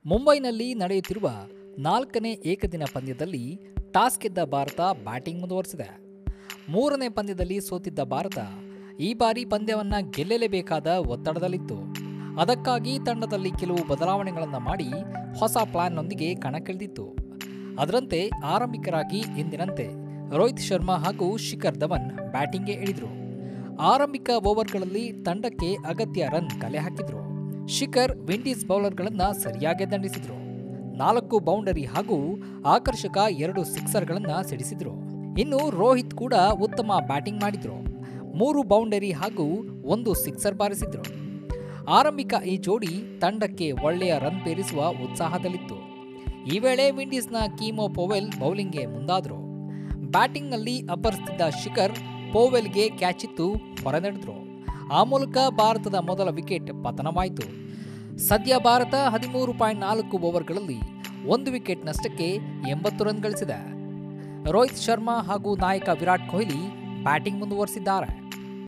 ಮುಂಬೈನಲ್ಲಿ ನಡೆಯುತ್ತಿರುವ ನಾಲ್ಕನೇ ಏಕದಿನ ಪಂದ್ಯದಲ್ಲಿ ಟಾಸ್ ಗೆದ್ದ ಭಾರತ ಬ್ಯಾಟಿಂಗ್ ಮುಂದುವರೆಸಿದೆ ಮೂರನೇ ಪಂದ್ಯದಲ್ಲಿ ಸೋತಿದ್ದ ಭಾರತ ಈ ಬಾರಿ ಪಂದ್ಯವನ್ನು ಗೆಲ್ಲಲೇಬೇಕಾದ ಒತ್ತಡದಲ್ಲಿತ್ತು ಅದಕ್ಕಾಗಿ ತಂಡದಲ್ಲಿ ಕೆಲವು ಬದಲಾವಣೆಗಳನ್ನು ಮಾಡಿ ಹೊಸ ಪ್ಲಾನ್ನೊಂದಿಗೆ ಕಣಕ್ಕಿಳಿದಿತ್ತು ಅದರಂತೆ ಆರಂಭಿಕರಾಗಿ ಎಂದಿನಂತೆ ರೋಹಿತ್ ಶರ್ಮಾ ಹಾಗೂ ಶಿಖರ್ ಧವನ್ ಬ್ಯಾಟಿಂಗ್ಗೆ ಇಳಿದರು ಆರಂಭಿಕ ಓವರ್ಗಳಲ್ಲಿ ತಂಡಕ್ಕೆ ಅಗತ್ಯ ರನ್ ಕಲೆ ಹಾಕಿದ್ರು ಶಿಖರ್ ವಿಂಡೀಸ್ ಬೌಲರ್ಗಳನ್ನು ಸರಿಯಾಗಿ ದಂಡಿಸಿದ್ರು ನಾಲ್ಕು ಬೌಂಡರಿ ಹಾಗೂ ಆಕರ್ಷಕ ಎರಡು ಸಿಕ್ಸರ್ಗಳನ್ನು ಸಿಡಿಸಿದ್ರು ಇನ್ನು ರೋಹಿತ್ ಕೂಡ ಉತ್ತಮ ಬ್ಯಾಟಿಂಗ್ ಮಾಡಿದ್ರು ಮೂರು ಬೌಂಡರಿ ಹಾಗೂ ಒಂದು ಸಿಕ್ಸರ್ ಬಾರಿಸಿದ್ರು ಆರಂಭಿಕ ಈ ಜೋಡಿ ತಂಡಕ್ಕೆ ಒಳ್ಳೆಯ ರನ್ ಪೇರಿಸುವ ಉತ್ಸಾಹದಲ್ಲಿತ್ತು ಈ ವೇಳೆ ವಿಂಡೀಸ್ನ ಕೀಮೋ ಪೋವೆಲ್ ಬೌಲಿಂಗ್ಗೆ ಮುಂದಾದರು ಬ್ಯಾಟಿಂಗ್ನಲ್ಲಿ ಅಬ್ಬರಿಸುತ್ತಿದ್ದ ಶಿಖರ್ ಪೋವೆಲ್ಗೆ ಕ್ಯಾಚಿತ್ತು ಹೊರನಡೆದ್ರು ಆ ಮೂಲಕ ಭಾರತದ ಮೊದಲ ವಿಕೆಟ್ ಪತನವಾಯಿತು ಸದ್ಯ ಭಾರತ ಹದಿಮೂರು ಪಾಯಿಂಟ್ ನಾಲ್ಕು ಓವರ್ಗಳಲ್ಲಿ ಒಂದು ವಿಕೆಟ್ ನಷ್ಟಕ್ಕೆ ಎಂಬತ್ತು ರನ್ ಗಳಿಸಿದೆ ರೋಹಿತ್ ಶರ್ಮಾ ಹಾಗೂ ನಾಯಕ ವಿರಾಟ್ ಕೊಹ್ಲಿ ಬ್ಯಾಟಿಂಗ್ ಮುಂದುವರೆಸಿದ್ದಾರೆ